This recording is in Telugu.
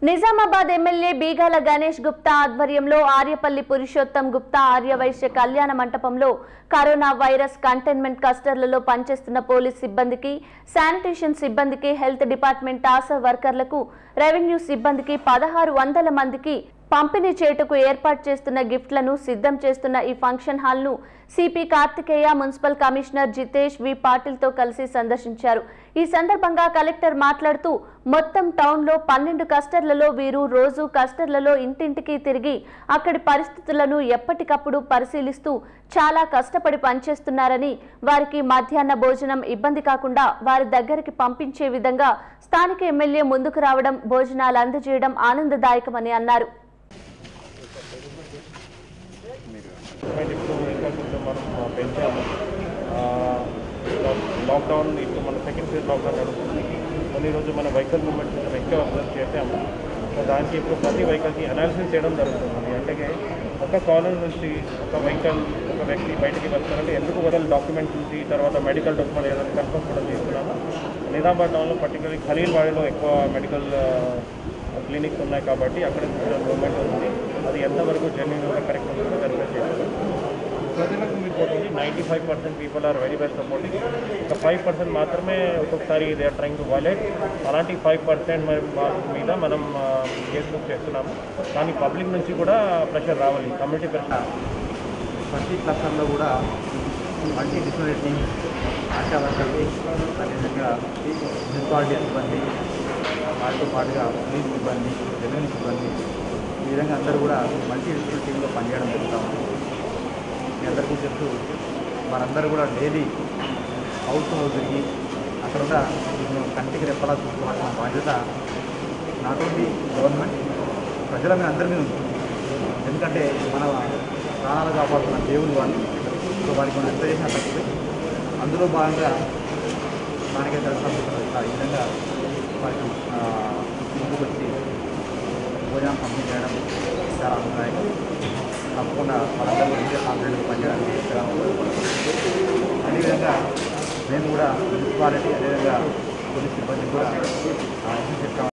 నిజామాబాద్ ఎమ్మెల్యే బీగాల గణేష్ గుప్తా ఆధ్వర్యంలో ఆర్యపల్లి పురుషోత్తం గుప్తా ఆర్యవైశ్య కళ్యాణ మంటపంలో కరోనా వైరస్ కంటైన్మెంట్ క్లస్టర్లలో పనిచేస్తున్న పోలీస్ సిబ్బందికి శానిటేషన్ సిబ్బందికి హెల్త్ డిపార్ట్మెంట్ ఆశా వర్కర్లకు రెవెన్యూ సిబ్బందికి పదహారు వందల మందికి పంపిణీ చేయుటకు ఏర్పాటు చేస్తున్న గిఫ్ట్లను సిద్ధం చేస్తున్న ఈ ఫంక్షన్ హాల్ను CP Karthikeya municipal commissioner Jitesh V పాటిల్తో కలిసి సందర్శించారు ఈ సందర్భంగా కలెక్టర్ మాట్లాడుతూ మొత్తం టౌన్లో పన్నెండు కస్టర్లలో వీరు రోజు కస్టర్లలో ఇంటింటికి తిరిగి అక్కడి పరిస్థితులను ఎప్పటికప్పుడు పరిశీలిస్తూ చాలా కష్టపడి పనిచేస్తున్నారని వారికి మధ్యాహ్న భోజనం ఇబ్బంది కాకుండా వారి దగ్గరికి పంపించే విధంగా స్థానిక ఎమ్మెల్యే ముందుకు రావడం భోజనాలు అందజేయడం ఆనందదాయకమని అన్నారు గవర్నమెంట్ ఇప్పుడు ఇంకా కొంచెం మనం ఆ, పెంచాము ఆ, లాక్డౌన్ ఇప్పుడు మన సెకండ్ ఫేజ్ లాక్డౌన్ నడుస్తుంది కొన్ని రోజు మన వెహికల్ మూమెంట్ కొంచెం ఎక్కువ అబ్జర్వ్ చేసాము సో దానికి ఇప్పుడు ప్రతి వెహికల్కి అనాలిసిస్ చేయడం జరుగుతుంది అంటే ఒక కాలనీ నుంచి ఒక వెహికల్ ఒక వ్యక్తి బయటికి వస్తారంటే ఎందుకు వదలు డాక్యుమెంట్ నుంచి తర్వాత మెడికల్ డాక్యుమెంట్ ఏదైనా కన్ఫర్మ్ కూడా చేస్తున్నాము నిజామాబాద్ టౌన్లో పర్టికులర్లీ ఖలీల్వాడలో ఎక్కువ మెడికల్ క్లినిక్స్ ఉన్నాయి కాబట్టి అక్కడ మూమెంట్ ఉంది అది ఎంతవరకు జెన్యున్గా కరెక్ట్ ఉంటుందో వెరిఫై చేస్తాం ప్రజలకు మీకు ఒకటి ninety five percent people are very well supporting ఒక ఫైవ్ పర్సెంట్ మాత్రమే ఒక్కొక్కసారి they are trying to violate అలాంటి ఫైవ్ పర్సెంట్ మీద మనం కేసు బుక్ చేస్తున్నాము కానీ పబ్లిక్ నుంచి కూడా ప్రెషర్ రావాలి కమ్యూనిటీ ప్రెషర్ ప్రతి క్లస్టర్లో కూడా మల్టీ డిసిప్లినరీ టీమ్ ఆశా వర్కర్లు అదేవిధంగా మున్సిపాలిటీ సిబ్బంది వాటితో పాటుగా పోలీస్ సిబ్బంది రెవెన్యూ సిబ్బంది ఈ విధంగా అందరూ కూడా మల్టీ డిసిప్లినరీ టీంలో పనిచేయడం జరుగుతూ ఉంది మీ అందరికీ తెలుసు మనందరూ కూడా డైలీ హౌస్ టు హౌస్ తిరిగి అక్కడ ఉన్న మేము కంటికి రెప్పలా చూసుకోవాల్సిన బాధ్యత నాట్ ఓన్లీ గవర్నమెంట్ ప్రజల మీద అందరి మీద ఉంది ఎందుకంటే మన ప్రాణాలు కాపాడుతున్న దేవుడు వాళ్ళు సో వారికి మనం ఎంత చేసినా తక్కువే అందులో భాగంగా స్థానిక సంస్థలు ఈ విధంగా వారికి ఆ, ముందుకు వచ్చి భోజనం పంపిణీ చేయడం చాలా ఆనందదాయకం తప్పకుండా మనందరూ కూడా ఇదే కాన్ఫిడెంట్ పనిచేయడానికి చాలా ఉపయోగపడుతుంది అదేవిధంగా మేము కూడా మున్సిపాలిటీ అదేవిధంగా పోలీస్ సిబ్బంది కూడా ఆ, ఇన్స్ట్రక్షన్